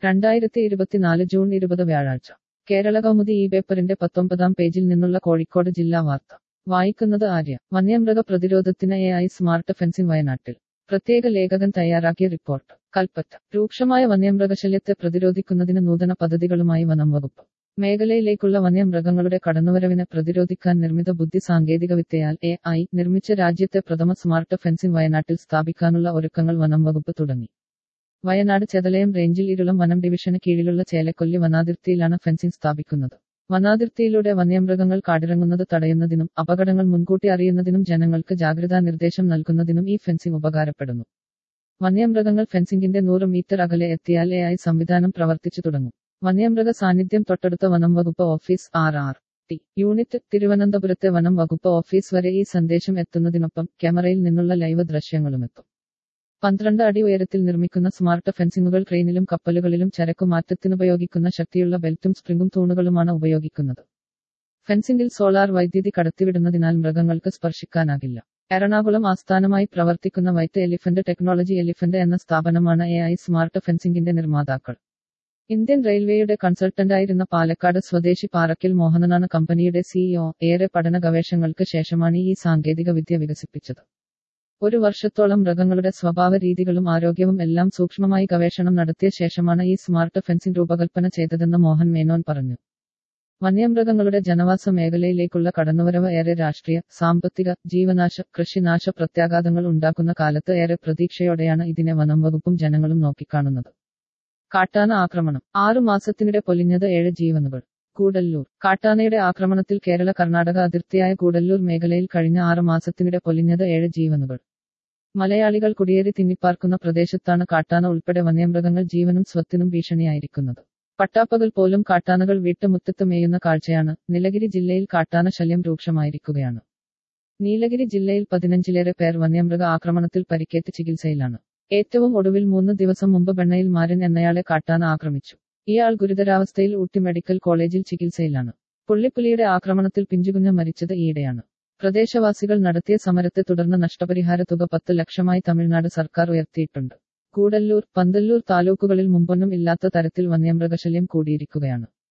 രണ്ടായിരത്തി ഇരുപത്തിനാല് ജൂൺ ഇരുപത് വ്യാഴാഴ്ച കേരള കൗമുദി ഈ പേപ്പറിന്റെ പത്തൊമ്പതാം പേജിൽ നിന്നുള്ള കോഴിക്കോട് ജില്ലാ വാർത്ത വായിക്കുന്നത് ആര്യ വന്യമൃഗ പ്രതിരോധത്തിന് എ ഐ സ്മാർട്ട് ഫെൻസിംഗ് വയനാട്ടിൽ പ്രത്യേക ലേഖകൻ തയ്യാറാക്കിയ റിപ്പോർട്ട് കൽപ്പറ്റ രൂക്ഷമായ വന്യമൃഗശല്യത്തെ പ്രതിരോധിക്കുന്നതിന് നൂതന പദ്ധതികളുമായി വനം വകുപ്പ് മേഖലയിലേക്കുള്ള വന്യമൃഗങ്ങളുടെ കടന്നുവരവിനെ പ്രതിരോധിക്കാൻ നിർമ്മിത ബുദ്ധി സാങ്കേതികവിദ്യയാൽ എ ഐ നിർമ്മിച്ച രാജ്യത്തെ പ്രഥമ സ്മാർട്ട് ഫെൻസിംഗ് വയനാട്ടിൽ സ്ഥാപിക്കാനുള്ള ഒരുക്കങ്ങൾ വനം വകുപ്പ് തുടങ്ങി വയനാട് ചെതലയം റേഞ്ചിൽ ഇരുളം വനം ഡിവിഷന് കീഴിലുള്ള ചേലക്കൊല്ലി വനാതിർത്തിയിലാണ് ഫെൻസിംഗ് സ്ഥാപിക്കുന്നത് വനാതിർത്തിയിലൂടെ വന്യമൃഗങ്ങൾ കാടിറങ്ങുന്നത് തടയുന്നതിനും അപകടങ്ങൾ മുൻകൂട്ടി അറിയുന്നതിനും ജനങ്ങൾക്ക് ജാഗ്രതാ നിർദ്ദേശം നൽകുന്നതിനും ഈ ഫെൻസിംഗ് ഉപകാരപ്പെടുന്നു വന്യമൃഗങ്ങൾ ഫെൻസിംഗിന്റെ നൂറ് മീറ്റർ അകലെ എത്തിയാൽ എ ഐ സംവിധാനം പ്രവർത്തിച്ചു തുടങ്ങും വന്യമൃഗ സാന്നിധ്യം തൊട്ടടുത്ത വനം വകുപ്പ് office R R T unit തിരുവനന്തപുരത്തെ വനം വകുപ്പ് ഓഫീസ് വരെ ഈ സന്ദേശം എത്തുന്നതിനൊപ്പം ക്യാമറയിൽ നിന്നുള്ള ലൈവ് ദൃശ്യങ്ങളുമെത്തും പന്ത്രണ്ട് അടി ഉയരത്തിൽ നിർമ്മിക്കുന്ന സ്മാർട്ട് ഫെൻസിംഗുകൾ ക്രെയിനിലും കപ്പലുകളിലും ചരക്കുമാറ്റത്തിനുപയോഗിക്കുന്ന ശക്തിയുള്ള ബെൽറ്റും സ്പ്രിംഗും തൂണുകളുമാണ് ഉപയോഗിക്കുന്നത് ഫെൻസിംഗിൽ സോളാർ വൈദ്യുതി കടത്തിവിടുന്നതിനാൽ മൃഗങ്ങൾക്ക് സ്പർശിക്കാനാകില്ല എറണാകുളം ആസ്ഥാനമായി പ്രവർത്തിക്കുന്ന വൈറ്റ് എലിഫന്റ് ടെക്നോളജി എലിഫന്റ് എന്ന സ്ഥാപനമാണ് എ ഐ സ്മാർട്ട് ഫെൻസിംഗിന്റെ നിർമ്മാതാക്കൾ ഇന്ത്യൻ റെയിൽവേയുടെ കൺസൾട്ടന്റായിരുന്ന പാലക്കാട് സ്വദേശി പാറക്കൽ മോഹനനാണ് കമ്പനിയുടെ സിഇഒ ഏറെ പഠന ഗവേഷണങ്ങൾക്ക് ശേഷമാണ് ഈ സാങ്കേതിക വിദ്യ വികസിപ്പിച്ചത് ഒരു വർഷത്തോളം മൃഗങ്ങളുടെ സ്വഭാവ രീതികളും ആരോഗ്യവും എല്ലാം സൂക്ഷ്മമായി ഗവേഷണം നടത്തിയ ശേഷമാണ് ഈ സ്മാർട്ട് ഫെൻസിംഗ് രൂപകൽപ്പന ചെയ്തതെന്ന് മോഹൻ മേനോൻ പറഞ്ഞു വന്യമൃഗങ്ങളുടെ ജനവാസ മേഖലയിലേക്കുള്ള കടന്നുവരവ് ഏറെ രാഷ്ട്രീയ സാമ്പത്തിക ജീവനാശ കൃഷിനാശ പ്രത്യാഘാതങ്ങൾ ഉണ്ടാക്കുന്ന കാലത്ത് ഏറെ പ്രതീക്ഷയോടെയാണ് ഇതിനെ വനം വകുപ്പും ജനങ്ങളും നോക്കിക്കാണുന്നത് കാട്ടാന ആക്രമണം ആറു മാസത്തിനിടെ പൊലിഞ്ഞത് ഏഴ് ജീവനുകൾ കൂടല്ലൂർ കാട്ടാനയുടെ ആക്രമണത്തിൽ കേരള കർണാടക അതിർത്തിയായ കൂടല്ലൂർ മേഖലയിൽ കഴിഞ്ഞ ആറ് മാസത്തിനിടെ പൊലിഞ്ഞത് ഏഴ് ജീവനുകൾ മലയാളികൾ കുടിയേറി തിന്നിപ്പാർക്കുന്ന പ്രദേശത്താണ് കാട്ടാന ഉൾപ്പെടെ വന്യമൃഗങ്ങൾ ജീവനും സ്വത്തിനും ഭീഷണിയായിരിക്കുന്നത് പട്ടാപ്പകൽ പോലും കാട്ടാനകൾ വീട്ടുമുറ്റത്ത് മേയുന്ന കാഴ്ചയാണ് നീലഗിരി ജില്ലയിൽ കാട്ടാന ശല്യം രൂക്ഷമായിരിക്കുകയാണ് നീലഗിരി ജില്ലയിൽ പതിനഞ്ചിലേറെ പേർ വന്യമൃഗ ആക്രമണത്തിൽ പരിക്കേറ്റ് ചികിത്സയിലാണ് ഏറ്റവും ഒടുവിൽ മൂന്ന് ദിവസം മുമ്പ് ബെണ്ണയിൽ മാരൻ എന്നയാളെ കാട്ടാന ആക്രമിച്ചു ഇയാൾ ഗുരുതരാവസ്ഥയിൽ ഊട്ടി മെഡിക്കൽ കോളേജിൽ ചികിത്സയിലാണ് പുള്ളിപ്പുലിയുടെ ആക്രമണത്തിൽ പിഞ്ചുകുഞ്ഞ് മരിച്ചത് ഈയിടെയാണ് പ്രദേശവാസികൾ നടത്തിയ സമരത്തെ തുടർന്ന് നഷ്ടപരിഹാര തുക പത്ത് ലക്ഷമായി തമിഴ്നാട് സർക്കാർ ഉയർത്തിയിട്ടുണ്ട് കൂടല്ലൂർ പന്തല്ലൂർ താലൂക്കുകളിൽ മുമ്പൊന്നും ഇല്ലാത്ത തരത്തിൽ വന്യമൃഗശല്യം കൂടിയിരിക്കുകയാണ്